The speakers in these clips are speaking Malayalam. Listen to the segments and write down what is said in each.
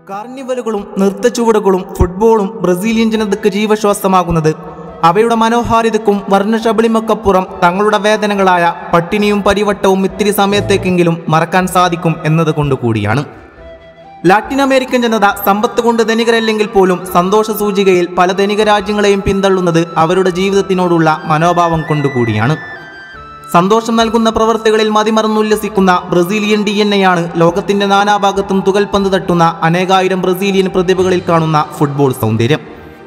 കാർണിവലുകളും നൃത്തച്ചുവടുകളും ഫുട്ബോളും ബ്രസീലിയൻ ജനതയ്ക്ക് ജീവശ്വാസമാകുന്നത് അവയുടെ മനോഹാരിതക്കും വർണ്ണശബളിമക്കപ്പുറം തങ്ങളുടെ വേദനകളായ പട്ടിണിയും പരിവട്ടവും ഇത്തിരി സമയത്തേക്കെങ്കിലും മറക്കാൻ സാധിക്കും എന്നതുകൊണ്ട് കൂടിയാണ് ലാറ്റിൻ അമേരിക്കൻ ജനത സമ്പത്ത് കൊണ്ട് ധനികരല്ലെങ്കിൽ പോലും സന്തോഷ സൂചികയിൽ പല ധനിക രാജ്യങ്ങളെയും പിന്തള്ളുന്നത് അവരുടെ ജീവിതത്തിനോടുള്ള മനോഭാവം കൊണ്ടുകൂടിയാണ് സന്തോഷം നൽകുന്ന പ്രവൃത്തികളിൽ മതിമറന്നുല്ലസിക്കുന്ന ബ്രസീലിയൻ ഡി എൻ എയാണ് ലോകത്തിന്റെ നാനാഭാഗത്തും തുകൽപന്ത് തട്ടുന്ന അനേകായിരം ബ്രസീലിയൻ പ്രതിഭകളിൽ കാണുന്ന ഫുട്ബോൾ സൗന്ദര്യം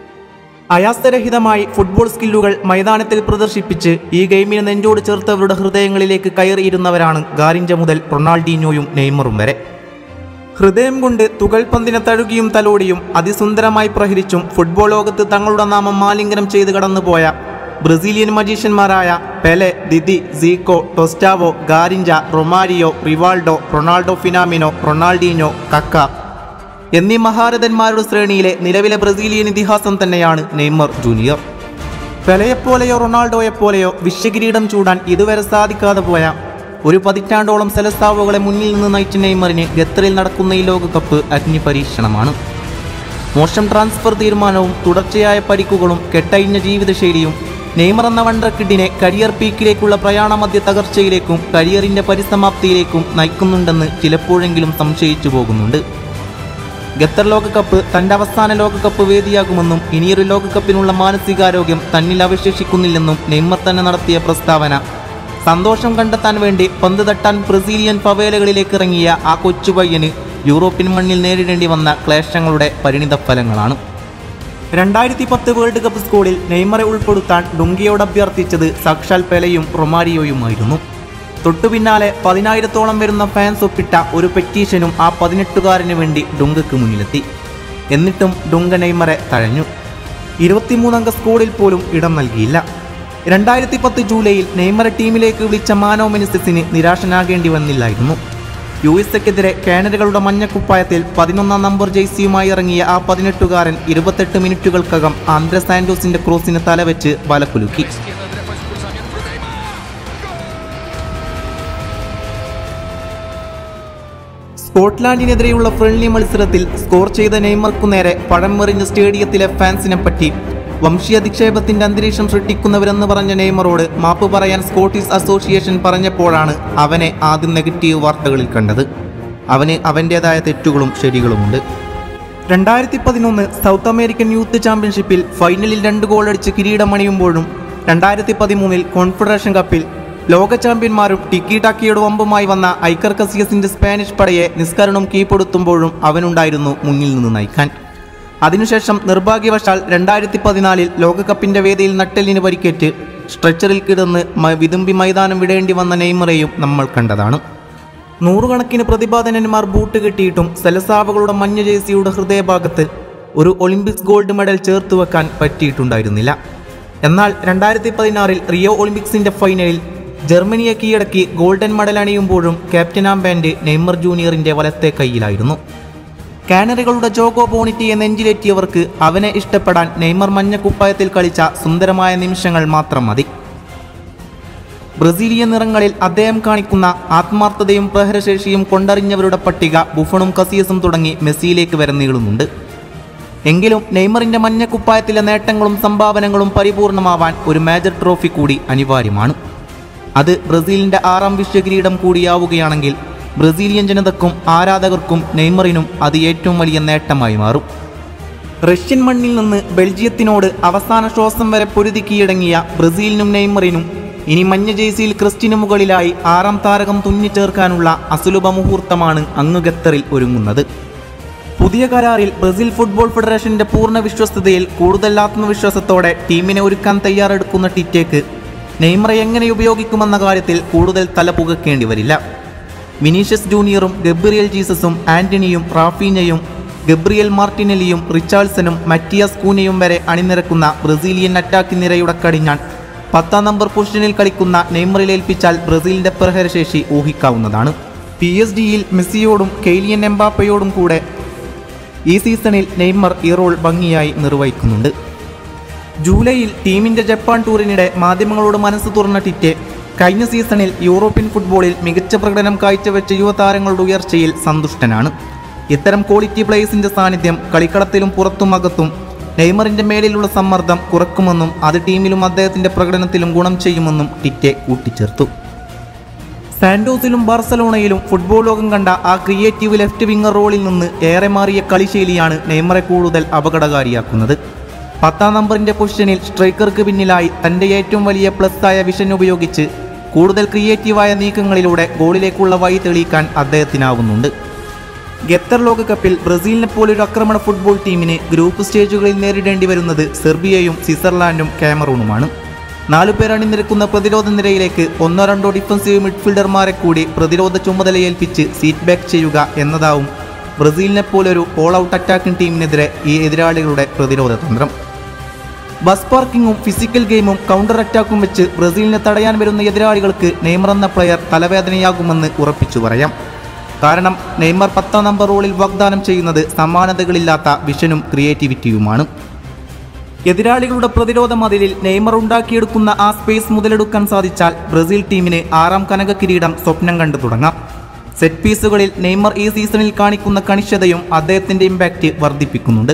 അയാസ്തരഹിതമായി ഫുട്ബോൾ സ്കില്ലുകൾ മൈതാനത്തിൽ പ്രദർശിപ്പിച്ച് ഈ ഗെയിമിനെ നെഞ്ചോട് ചേർത്തവരുടെ ഹൃദയങ്ങളിലേക്ക് കയറിയിരുന്നവരാണ് ഗാരിഞ്ച മുതൽ റൊണാൾഡീഞ്ഞോയും നെയ്മറും വരെ ഹൃദയം കൊണ്ട് തുകൽപന്തിനെ തഴുകിയും തലോടിയും അതിസുന്ദരമായി പ്രഹരിച്ചും ഫുട്ബോൾ ലോകത്ത് തങ്ങളുടെ നാമം മാലിംഗനം ചെയ്ത് കടന്നുപോയ ബ്രസീലിയൻ മജീഷ്യന്മാരായ Pele Didi Zico Tostao Garrincha Romario Rivaldo Ronaldo Fenomeno Ronaldinho Kaka എന്നീ മഹാരഥന്മാരുടെ ശ്രേണിയിലെ നിലവിലെ ബ്രസീലിയൻ ഇതിഹാസം തന്നെയാണ് നെയ്മർ ജൂനിയർ പെലയെപ്പോലെയോ റൊണാൾഡോയെപ്പോലെയോ വിശ്വകിരീടം ചൂടാൻ ഇതുവരെ സാധിക്കാതെ പോയ ഒരു പതിറ്റാണ്ടോളം സെലസ്താവുകളെ മുന്നിൽ നിന്ന് നയിച്ച നെയ്മറിന് ഖത്തറിൽ നടക്കുന്ന ഈ ലോകകപ്പ് അഗ്നി പരീക്ഷണമാണ് മോശം ട്രാൻസ്ഫർ തീരുമാനവും തുടർച്ചയായ പരിക്കുകളും കെട്ടഴിഞ്ഞ ജീവിതശൈലിയും നെയ്മർ എന്ന വണ്ടർ കിഡിനെ കരിയർ പീക്കിലേക്കുള്ള പ്രയാണമധ്യ തകർച്ചയിലേക്കും കരിയറിന്റെ പരിസമാപ്തിയിലേക്കും നയിക്കുന്നുണ്ടെന്ന് ചിലപ്പോഴെങ്കിലും സംശയിച്ചു പോകുന്നുണ്ട് ഖത്തർ ലോകകപ്പ് തന്റെ അവസാന ലോകകപ്പ് വേദിയാകുമെന്നും ഇനിയൊരു ലോകകപ്പിനുള്ള മാനസികാരോഗ്യം തന്നിൽ അവശേഷിക്കുന്നില്ലെന്നും നെയ്മർ തന്നെ നടത്തിയ പ്രസ്താവന സന്തോഷം കണ്ടെത്താൻ വേണ്ടി പന്ത് തട്ടാൻ ബ്രസീലിയൻ പവേലകളിലേക്ക് ഇറങ്ങിയ ആ കൊച്ചു പയ്യന് യൂറോപ്യൻ മണ്ണിൽ നേരിടേണ്ടി വന്ന ക്ലേശങ്ങളുടെ പരിണിത ഫലങ്ങളാണ് രണ്ടായിരത്തി പത്ത് വേൾഡ് കപ്പ് സ്കോഡിൽ നെയ്മറെ ഉൾപ്പെടുത്താൻ ഡുങ്കിയോട് അഭ്യർത്ഥിച്ചത് സാക്ഷാൽ പെലയും റൊമാരിയോയുമായിരുന്നു തൊട്ടു പിന്നാലെ പതിനായിരത്തോളം വരുന്ന ഫാൻസ് ഒപ്പിട്ട ഒരു പെറ്റീഷനും ആ പതിനെട്ടുകാരന് വേണ്ടി ഡുങ്കക്ക് മുന്നിലെത്തി എന്നിട്ടും ഡുങ്ക നെയ്മറെ തഴഞ്ഞു ഇരുപത്തിമൂന്നംഗ സ്കോഡിൽ പോലും ഇടം നൽകിയില്ല രണ്ടായിരത്തി പത്ത് ജൂലൈയിൽ നെയ്മറെ ടീമിലേക്ക് വിളിച്ച മാനോ മെനിസിന് നിരാശനാകേണ്ടി വന്നില്ലായിരുന്നു യു എസ് എക്കെതിരെ കാനഡകളുടെ മഞ്ഞക്കുപ്പായത്തിൽ പതിനൊന്നാം നമ്പർ ജേഴ്സിയുമായി ഇറങ്ങിയ ആ പതിനെട്ടുകാരൻ ഇരുപത്തെട്ട് മിനിറ്റുകൾക്കകം ആന്ധ്ര സാന്റോസിന്റെ ക്രോസിന് തലവെച്ച് വലക്കുലുക്കി സ്കോട്ട്ലാൻഡിനെതിരെയുള്ള ഫ്രണ്ട്ലി മത്സരത്തിൽ സ്കോർ ചെയ്ത നെയ്മർക്കു നേരെ പഴമെറിഞ്ഞ സ്റ്റേഡിയത്തിലെ ഫാൻസിനെ പറ്റി വംശീയധിക്ഷേപത്തിന്റെ അന്തരീക്ഷം സൃഷ്ടിക്കുന്നവരെന്ന് പറഞ്ഞ നെയ്മറോട് മാപ്പ് പറയാൻ സ്കോട്ടിഷ് അസോസിയേഷൻ പറഞ്ഞപ്പോഴാണ് അവനെ ആദ്യം നെഗറ്റീവ് വാർത്തകളിൽ കണ്ടത് അവന് അവൻ്റേതായ തെറ്റുകളും ശരികളുമുണ്ട് രണ്ടായിരത്തി പതിനൊന്ന് സൗത്ത് അമേരിക്കൻ യൂത്ത് ചാമ്പ്യൻഷിപ്പിൽ ഫൈനലിൽ രണ്ട് ഗോളടിച്ച് കിരീടമണിയുമ്പോഴും രണ്ടായിരത്തി പതിമൂന്നിൽ കോൺഫെഡറേഷൻ കപ്പിൽ ലോക ചാമ്പ്യന്മാരും ടിക്കി ടാക്കിയുടെ വമ്പുമായി വന്ന ഐക്കർ കസിയസിന്റെ സ്പാനിഷ് പടയെ നിസ്കരണം കീഴ്പ്പെടുത്തുമ്പോഴും അവനുണ്ടായിരുന്നു മുന്നിൽ നിന്ന് നയിക്കാൻ അതിനുശേഷം നിർഭാഗ്യവശാൽ രണ്ടായിരത്തി പതിനാലിൽ ലോകകപ്പിന്റെ വേദിയിൽ നട്ടെല്ലിന് പരിക്കേറ്റ് സ്ട്രെച്ചറിൽ കിടന്ന് മ- വിതുമ്പി മൈതാനം വിടേണ്ടി വന്ന നെയ്മറെയും നമ്മൾ കണ്ടതാണ് നൂറുകണക്കിന് പ്രതിപാദനന്മാർ ബൂട്ട് കെട്ടിയിട്ടും സെലസാവകളുടെ മഞ്ഞ ജേഴ്സിയുടെ ഹൃദയഭാഗത്ത് ഒരു ഒളിമ്പിക്സ് ഗോൾഡ് മെഡൽ ചേർത്ത് വെക്കാൻ പറ്റിയിട്ടുണ്ടായിരുന്നില്ല എന്നാൽ രണ്ടായിരത്തി പതിനാറിൽ റിയോ ഒളിമ്പിക്സിന്റെ ഫൈനലിൽ ജർമ്മനിയെ കീഴടക്കി ഗോൾഡൻ മെഡൽ അണിയുമ്പോഴും ക്യാപ്റ്റൻ ആംബാൻഡ് നെയ്മർ ജൂനിയറിന്റെ വലത്തെ കൈയിലായിരുന്നു കാനറികളുടെ ജോഗോ ബോണിറ്റിയെ നെഞ്ചിലേറ്റിയവർക്ക് അവനെ ഇഷ്ടപ്പെടാൻ നെയ്മർ മഞ്ഞ കുപ്പായത്തിൽ കളിച്ച സുന്ദരമായ നിമിഷങ്ങൾ മാത്രം മതി ബ്രസീലിയൻ നിറങ്ങളിൽ അദ്ദേഹം കാണിക്കുന്ന ആത്മാർത്ഥതയും പ്രഹരശേഷിയും കൊണ്ടറിഞ്ഞവരുടെ പട്ടിക ബുഫണും കസിയസും തുടങ്ങി മെസ്സിയിലേക്ക് വരെ നീളുന്നുണ്ട് എങ്കിലും നെയ്മറിന്റെ മഞ്ഞ കുപ്പായത്തിലെ നേട്ടങ്ങളും സംഭാവനകളും പരിപൂർണമാവാൻ ഒരു മേജർ ട്രോഫി കൂടി അനിവാര്യമാണ് അത് ബ്രസീലിന്റെ ആറാം വിശ്വകിരീടം കൂടിയാവുകയാണെങ്കിൽ ബ്രസീലിയൻ ജനതക്കും ആരാധകർക്കും നെയ്മറിനും അത് ഏറ്റവും വലിയ നേട്ടമായി മാറും റഷ്യൻ മണ്ണിൽ നിന്ന് ബെൽജിയത്തിനോട് അവസാന ശ്വാസം വരെ പൊരുതി കീഴടങ്ങിയ ബ്രസീലിനും നെയ്മറിനും ഇനി മഞ്ഞ ജേഴ്സിയിൽ ക്രിസ്റ്റിനു മുകളിലായി ആറാം താരകം തുന്നിച്ചേർക്കാനുള്ള അസുലഭ മുഹൂർത്തമാണ് അങ്ങ് ഖത്തറിൽ ഒരുങ്ങുന്നത് പുതിയ കരാറിൽ ബ്രസീൽ ഫുട്ബോൾ ഫെഡറേഷന്റെ പൂർണ്ണ വിശ്വസ്തതയിൽ കൂടുതൽ ആത്മവിശ്വാസത്തോടെ ടീമിനെ ഒരുക്കാൻ തയ്യാറെടുക്കുന്ന ടിറ്റേക്ക് നെയ്മറെ എങ്ങനെ ഉപയോഗിക്കുമെന്ന കാര്യത്തിൽ കൂടുതൽ തലപുകക്കേണ്ടി വരില്ല വിനീഷ്യസ് ജൂനിയറും ഗബ്രിയൽ ജീസസും ആന്റണിയും റാഫീനയും ഗബ്രിയൽ മാർട്ടിനെലിയും റിച്ചാൾസനും മറ്റിയാസ് കൂനയും വരെ അണിനിരക്കുന്ന ബ്രസീലിയൻ അറ്റാക്ക് നിരയുടെ കടിഞ്ഞാൺ പത്താം നമ്പർ പൊസിഷനിൽ കളിക്കുന്ന നെയ്മറിൽ ഏൽപ്പിച്ചാൽ ബ്രസീലിന്റെ പ്രഹരശേഷി ഊഹിക്കാവുന്നതാണ് പി എസ് ഡിയിൽ മെസ്സിയോടും കെയ്ലിയൻ എംബാപ്പയോടും കൂടെ ഈ സീസണിൽ നെയ്മർ ഈ റോൾ ഭംഗിയായി നിർവഹിക്കുന്നുണ്ട് ജൂലൈയിൽ ടീമിന്റെ ജപ്പാൻ ടൂറിനിടെ മാധ്യമങ്ങളോട് മനസ്സ് തുറന്ന ടിറ്റെ കഴിഞ്ഞ സീസണിൽ യൂറോപ്യൻ ഫുട്ബോളിൽ മികച്ച പ്രകടനം കാഴ്ചവെച്ച യുവതാരങ്ങളുടെ ഉയർച്ചയിൽ സന്തുഷ്ടനാണ് ഇത്തരം ക്വാളിറ്റി പ്ലേയേഴ്സിന്റെ സാന്നിധ്യം കളിക്കളത്തിലും പുറത്തും അകത്തും നെയ്മറിന്റെ മേലിലുള്ള സമ്മർദ്ദം കുറക്കുമെന്നും അത് ടീമിലും അദ്ദേഹത്തിന്റെ പ്രകടനത്തിലും ഗുണം ചെയ്യുമെന്നും ടിറ്റെ കൂട്ടിച്ചേർത്തു സാന്റോസിലും ബാർസലോണയിലും ഫുട്ബോൾ ലോകം കണ്ട ആ ക്രിയേറ്റീവ് ലെഫ്റ്റ് വിങ്ങർ റോളിൽ നിന്ന് ഏറെ മാറിയ കളിശൈലിയാണ് നെയ്മറെ കൂടുതൽ അപകടകാരിയാക്കുന്നത് പത്താം നമ്പറിന്റെ പൊസിഷനിൽ സ്ട്രൈക്കർക്ക് പിന്നിലായി തന്റെ ഏറ്റവും വലിയ പ്ലസ് ആയ വിഷൻ ഉപയോഗിച്ച് കൂടുതൽ ക്രിയേറ്റീവായ നീക്കങ്ങളിലൂടെ ഗോളിലേക്കുള്ള വഴി തെളിയിക്കാൻ അദ്ദേഹത്തിനാവുന്നുണ്ട് ഖത്തർ ലോകകപ്പിൽ ബ്രസീലിനെ പോലൊരു ആക്രമണ ഫുട്ബോൾ ടീമിന് ഗ്രൂപ്പ് സ്റ്റേജുകളിൽ നേരിടേണ്ടി വരുന്നത് സെർബിയയും സ്വിറ്റ്സർലാൻഡും കാമറൂണുമാണ് നാലു പേർ അണിനിരക്കുന്ന പ്രതിരോധ നിരയിലേക്ക് ഒന്നോ രണ്ടോ ഡിഫൻസീവ് മിഡ്ഫീൽഡർമാരെ കൂടി പ്രതിരോധ ചുമതലയേൽപ്പിച്ച് സീറ്റ് ബാക്ക് ചെയ്യുക എന്നതാവും ബ്രസീലിനെ പോലൊരു ഓൾ ഔട്ട് അറ്റാക്കിംഗ് ടീമിനെതിരെ ഈ എതിരാളികളുടെ പ്രതിരോധ തന്ത്രം ബസ് പാർക്കിങ്ങും ഫിസിക്കൽ ഗെയിമും കൗണ്ടർ അറ്റാക്കും വെച്ച് ബ്രസീലിനെ തടയാൻ വരുന്ന എതിരാളികൾക്ക് നെയ്മർ എന്ന പ്ലെയർ തലവേദനയാകുമെന്ന് ഉറപ്പിച്ചു പറയാം കാരണം നെയ്മർ പത്താം നമ്പർ റോളിൽ വാഗ്ദാനം ചെയ്യുന്നത് സമാനതകളില്ലാത്ത വിഷനും ക്രിയേറ്റിവിറ്റിയുമാണ് എതിരാളികളുടെ പ്രതിരോധ മതിലിൽ നെയ്മർ ഉണ്ടാക്കിയെടുക്കുന്ന ആ സ്പേസ് മുതലെടുക്കാൻ സാധിച്ചാൽ ബ്രസീൽ ടീമിന് ആറാം കനക കിരീടം സ്വപ്നം കണ്ടു തുടങ്ങാം സെറ്റ് പീസുകളിൽ നെയ്മർ ഈ സീസണിൽ കാണിക്കുന്ന കണിശതയും അദ്ദേഹത്തിന്റെ ഇമ്പാക്റ്റ് വർദ്ധിപ്പിക്കുന്നുണ്ട്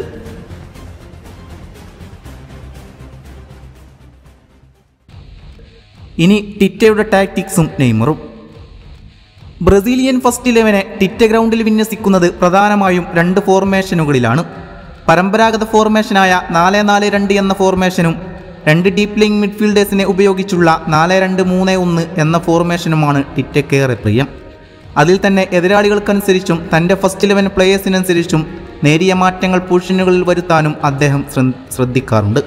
ഇനി ടിറ്റയുടെ ടാക്ടിക്സും നെയ്മറും ബ്രസീലിയൻ ഫസ്റ്റ് ഇലവനെ ടിറ്റ ഗ്രൗണ്ടിൽ വിന്യസിക്കുന്നത് പ്രധാനമായും രണ്ട് ഫോർമേഷനുകളിലാണ് പരമ്പരാഗത ഫോർമേഷനായ നാല് നാല് രണ്ട് എന്ന ഫോർമേഷനും രണ്ട് ഡീപ് ലിങ് മിഡ്ഫീൽഡേഴ്സിനെ ഉപയോഗിച്ചുള്ള നാല് രണ്ട് മൂന്ന് ഒന്ന് എന്ന ഫോർമേഷനുമാണ് ടിറ്റക്കേറെ പ്രിയം അതിൽ തന്നെ എതിരാളികൾക്കനുസരിച്ചും തൻ്റെ ഫസ്റ്റ് ഇലവൻ പ്ലേയേഴ്സിനനുസരിച്ചും നേരിയ മാറ്റങ്ങൾ പൊസിഷനുകളിൽ വരുത്താനും അദ്ദേഹം ശ്രദ്ധ- ശ്രദ്ധിക്കാറുണ്ട്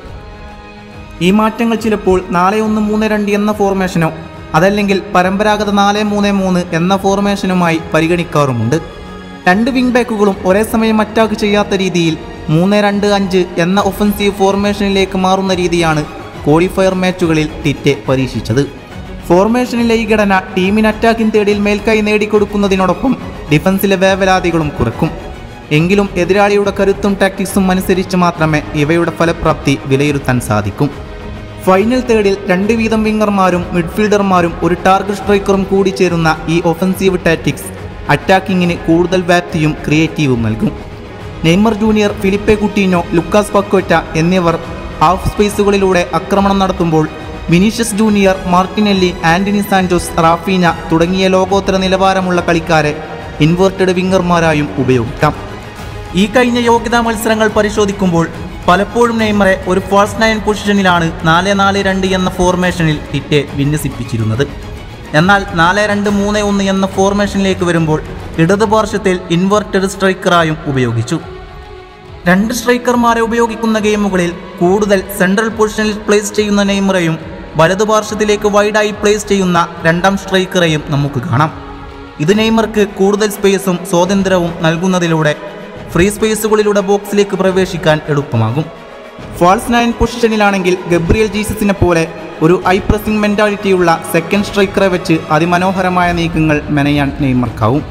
ഈ മാറ്റങ്ങൾ ചിലപ്പോൾ നാല് ഒന്ന് മൂന്ന് രണ്ട് എന്ന ഫോർമേഷനോ അതല്ലെങ്കിൽ പരമ്പരാഗത നാല് മൂന്ന് മൂന്ന് എന്ന ഫോർമേഷനുമായി പരിഗണിക്കാറുമുണ്ട് രണ്ട് വിങ് ബാക്കുകളും ഒരേ സമയം അറ്റാക്ക് ചെയ്യാത്ത രീതിയിൽ മൂന്ന് രണ്ട് അഞ്ച് എന്ന ഒഫൻസീവ് ഫോർമേഷനിലേക്ക് മാറുന്ന രീതിയാണ് ക്വാളിഫയർ മാച്ചുകളിൽ ടിറ്റെ പരീക്ഷിച്ചത് ഫോർമേഷനിലെ ഈ ഘടന ടീമിന് അറ്റാക്കിംഗ് തേടിയിൽ മേൽക്കൈ നേടിക്കൊടുക്കുന്നതിനോടൊപ്പം ഡിഫൻസിലെ വേവലാതികളും കുറക്കും എങ്കിലും എതിരാളിയുടെ കരുത്തും ടാക്ടിക്സും അനുസരിച്ച് മാത്രമേ ഇവയുടെ ഫലപ്രാപ്തി വിലയിരുത്താൻ സാധിക്കും ഫൈനൽ തേർഡിൽ രണ്ട് വീതം വിങ്ങർമാരും മിഡ്ഫീൽഡർമാരും ഒരു ടാർഗറ്റ് സ്ട്രൈക്കറും കൂടി ചേരുന്ന ഈ ഒഫൻസീവ് ടാറ്റിക്സ് അറ്റാക്കിങ്ങിന് കൂടുതൽ വ്യാപ്തിയും ക്രിയേറ്റീവും നൽകും Neymar Junior Philippe Coutinho Lucas Paqueta എന്നിവർ ഹാഫ് സ്പേസുകളിലൂടെ ആക്രമണം നടത്തുമ്പോൾ Vinicius Junior Martinelli Antony Santos Raphinha തുടങ്ങിയ ലോകോത്തര നിലവാരമുള്ള കളിക്കാരെ ഇൻവേർട്ടഡ് വിങ്ങർമാരായും ഉപയോഗിക്കാം ഈ കഴിഞ്ഞ യോഗ്യതാ മത്സരങ്ങൾ പരിശോധിക്കുമ്പോൾ പലപ്പോഴും നെയ്മറെ ഒരു ഫാൾസ് നയൻ പൊസിഷനിലാണ് നാല് നാല് രണ്ട് എന്ന ഫോർമേഷനിൽ ടിറ്റെ വിന്യസിപ്പിച്ചിരുന്നത് എന്നാൽ നാല് രണ്ട് മൂന്ന് ഒന്ന് എന്ന ഫോർമേഷനിലേക്ക് വരുമ്പോൾ ഇടത് പാർശ്വത്തിൽ ഇൻവെർട്ടഡ് സ്ട്രൈക്കറായും ഉപയോഗിച്ചു രണ്ട് സ്ട്രൈക്കർമാരെ ഉപയോഗിക്കുന്ന ഗെയിമുകളിൽ കൂടുതൽ സെൻട്രൽ പൊസിഷനിൽ പ്ലേസ് ചെയ്യുന്ന നെയ്മറെയും വലതു പാർശ്വത്തിലേക്ക് വൈഡായി പ്ലേസ് ചെയ്യുന്ന രണ്ടാം സ്ട്രൈക്കറെയും നമുക്ക് കാണാം ഇത് നെയ്മർക്ക് കൂടുതൽ സ്പേസും സ്വാതന്ത്ര്യവും നൽകുന്നതിലൂടെ ഫ്രീ സ്പേസുകളിലൂടെ ബോക്സിലേക്ക് പ്രവേശിക്കാൻ എളുപ്പമാകും ഫാൾസ് നയൻ പൊസിഷനിലാണെങ്കിൽ ഗബ്രിയൽ ജീസസിനെ പോലെ ഒരു ഐ പ്രസിംഗ് മെൻറ്റാലിറ്റിയുള്ള സെക്കൻഡ് സ്ട്രൈക്കറെ വെച്ച് അതിമനോഹരമായ നീക്കങ്ങൾ മെനയാൻ നെയ്മർക്കാവും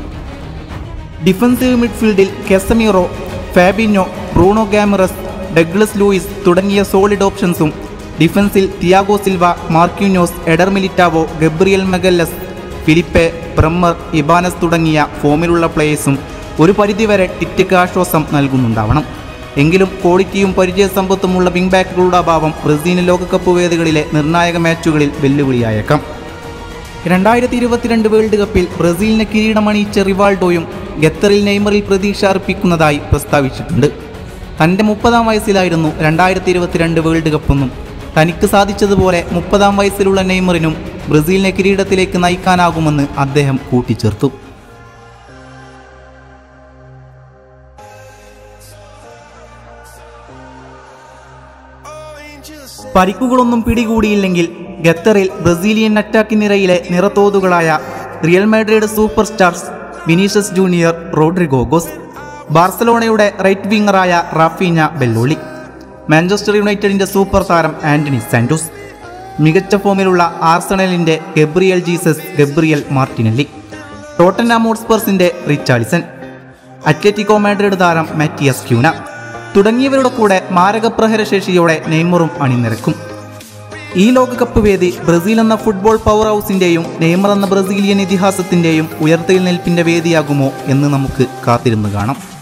ഡിഫൻസീവ് മിഡ്ഫീൽഡിൽ Casemiro Fabinho Bruno Guimaraes Douglas Luiz തുടങ്ങിയ സോളിഡ് ഓപ്ഷൻസും ഡിഫൻസിൽ Thiago Silva Marquinhos Eder Militao Gabriel Magalhaes Filipe Bremer Ibanez തുടങ്ങിയ ഫോമിലുള്ള പ്ലേയേഴ്സും ഒരു പരിധിവരെ ടിറ്റയ്ക്ക് ആശ്വാസം നൽകുന്നുണ്ടാവണം എങ്കിലും ക്വാളിറ്റിയും പരിചയസമ്പത്തുമുള്ള വിംഗ് ബാക്കുകളുടെ അഭാവം ബ്രസീലിയൻ ലോകകപ്പ് വേദികളിലെ നിർണായക മാച്ചുകളിൽ വെല്ലുവിളിയായേക്കാം രണ്ടായിരത്തി ഇരുപത്തിരണ്ട് വേൾഡ് കപ്പിൽ ബ്രസീലിനെ കിരീടമണിയിച്ച റിവാൾഡോയും ഖത്തറിൽ നെയ്മറിൽ പ്രതീക്ഷ അർപ്പിക്കുന്നതായി പ്രസ്താവിച്ചിട്ടുണ്ട് തൻ്റെ മുപ്പതാം വയസ്സിലായിരുന്നു രണ്ടായിരത്തി ഇരുപത്തിരണ്ട് വേൾഡ് കപ്പെന്നും തനിക്ക് സാധിച്ചതുപോലെ മുപ്പതാം വയസ്സിലുള്ള നെയ്മറിനും ബ്രസീലിനെ കിരീടത്തിലേക്ക് നയിക്കാനാകുമെന്ന് അദ്ദേഹം കൂട്ടിച്ചേർത്തു പരിക്കുകളൊന്നും പിടികൂടിയില്ലെങ്കിൽ ഖത്തറിൽ ബ്രസീലിയൻ അറ്റാക്കിംഗ് നിരയിലെ നിറത്തോതുകളായ Real Madrid super stars Vinicius Junior Rodrygo Goes ബാർസലോണയുടെ റൈറ്റ് വിങ്ങറായ റാഫീന ബെല്ലോളി മാഞ്ചസ്റ്റർ യുണൈറ്റഡിന്റെ സൂപ്പർ താരം ആന്റണി സാന്റോസ് മികച്ച ഫോമിലുള്ള ആർസണലിന്റെ Gabriel Jesus Gabriel Martinelli Tottenham ഹോട്ട്സ്പേഴ്സിന്റെ റിച്ചാർഡ്സൺ അത്ലറ്റിക്കോ മാഡ്രിഡ് താരം മാറ്റിയസ് ക്യൂന തുടങ്ങിയവരുടെ കൂടെ മാരകപ്രഹരശേഷിയോടെ നെയ്മറും അണിനിരക്കും ഈ ലോകകപ്പ് വേദി ബ്രസീൽ എന്ന ഫുട്ബോൾ പവർ ഹൗസിന്റെയും നെയ്മർ എന്ന ബ്രസീലിയൻ ഇതിഹാസത്തിന്റെയും ഉയർത്തെഴുന്നേൽപ്പിന്റെ വേദിയാകുമോ എന്ന് നമുക്ക് കാത്തിരുന്ന് കാണാം